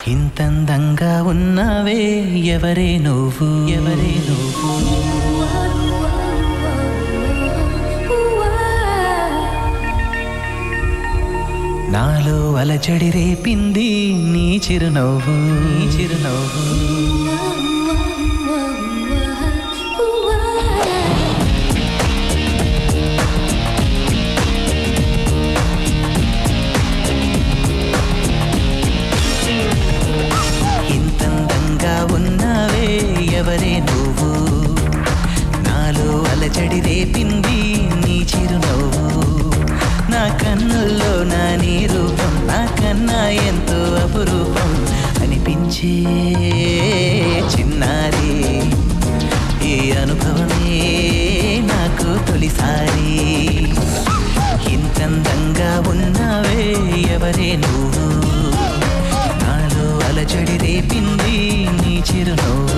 ఇంతందంగా ఉన్నావే ఎవరే నువ్వు ఎవరే నువ్వు నాలో అలచడి రేపింది నీ చిరునవ్వు నీ చిరునవ్వు ఇంతందంగా ఉన్నావే ఎవరే నువ్వు నాలో అలచడి రేపింది నీ చిరునవ్వు నా కన్నుల్లో నా నీ రూపం నా కన్నా ఎంతో అపురూపం అనిపించే చిన్నారి ఈ అనుభవమే నాకు తొలిసారి ఇంతందంగా ఉన్నావే ఎవరే నువ్వు నాలో అలచడి రేపింది నీ చిరునవ్వు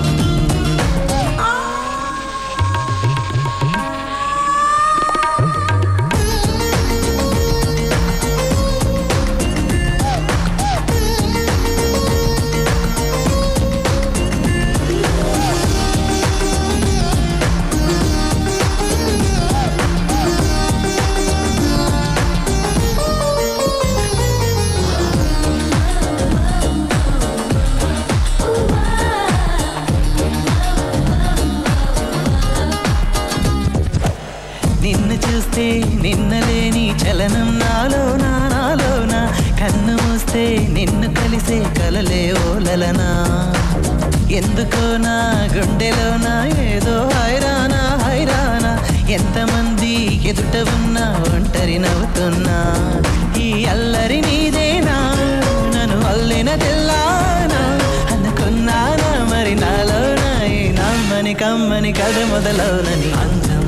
నిన్ను చూస్తే నిన్నలేని చలనం నాలో నాలోన కన్ను మూస్తే నిన్ను కలిసే కలలే ఓలలనా ఎందుకో నా గుండెలోన ఏదో హైరానా హైరానా ఎంతమంది ఎదుట ఉన్నా ఒంటరి నవ్వుతున్నా ఈ అల్లరి నీదేనా నన్ను అల్లిన తెల్లానా అనుకున్నానా మరి నాలోన ఈ నమ్మని కమ్మని కథ మొదలవునని అందం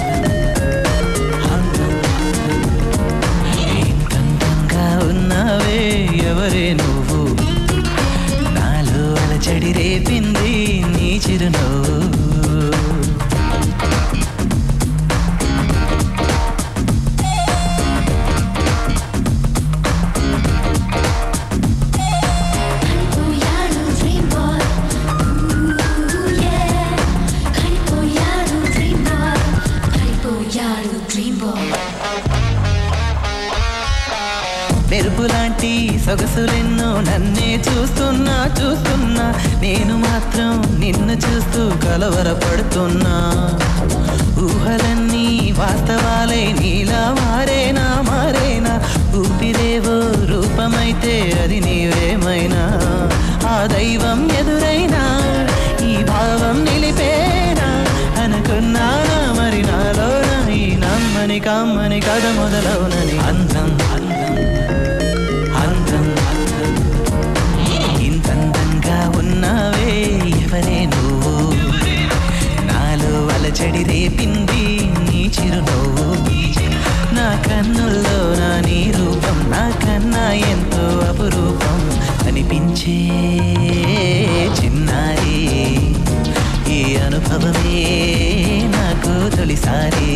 అందం ఇంతంగా ఉన్నావే ఎవరే నువ్వు నాలో అలచడి రేపింది నీ చిరునవ్వు కనిపోయాడు డ్రీమ్ బాయ్ కనిపోయాడు డ్రీమ్ బాయ్ కనిపోయాడు డ్రీమ్ బాయ్ మెరుపు లాంటి సొగసులెన్నో నన్నే చూస్తున్నా చూస్తున్నా నేను మాత్రం నిన్ను చూస్తూ కలవరపడుతున్నా ఊహలన్నీ వాస్తవాలై నీలా మారేనా మారేనా ఊపిరేవో రూపమైతే అది నీవేమైనా ఆ దైవం ఎదురైనా ఈ భావం నిలిపేనా అనుకున్నానా మరి నాలోన ఈ నమ్మని కమ్మని కథ మొదలవునని అందం అందం అందం అందం ఇంతందంగా ఉన్నావే ఎవరే నువ్వు నాలో అలచడి రేపింది నీ చిరునవ్వు నా కన్నుల్లో నా నీ రూపం నా కన్నా ఎంతో అపురూపం అనిపించే చిన్నారి ఈ అనుభవమే నాకు తొలిసారి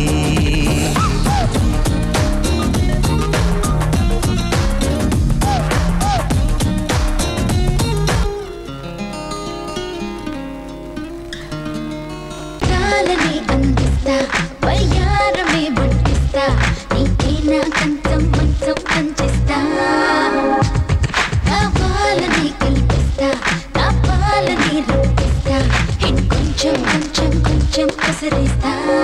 కాలని అందిస్తా వయ్యారమే వడ్డిస్తా నీకే నా కంచం మంచం పంచిస్తా కావాలని కల్పిస్తా కావాలని రప్పిస్తా ఇంకొంచెం కొంచెం కొంచెం కసరిస్తా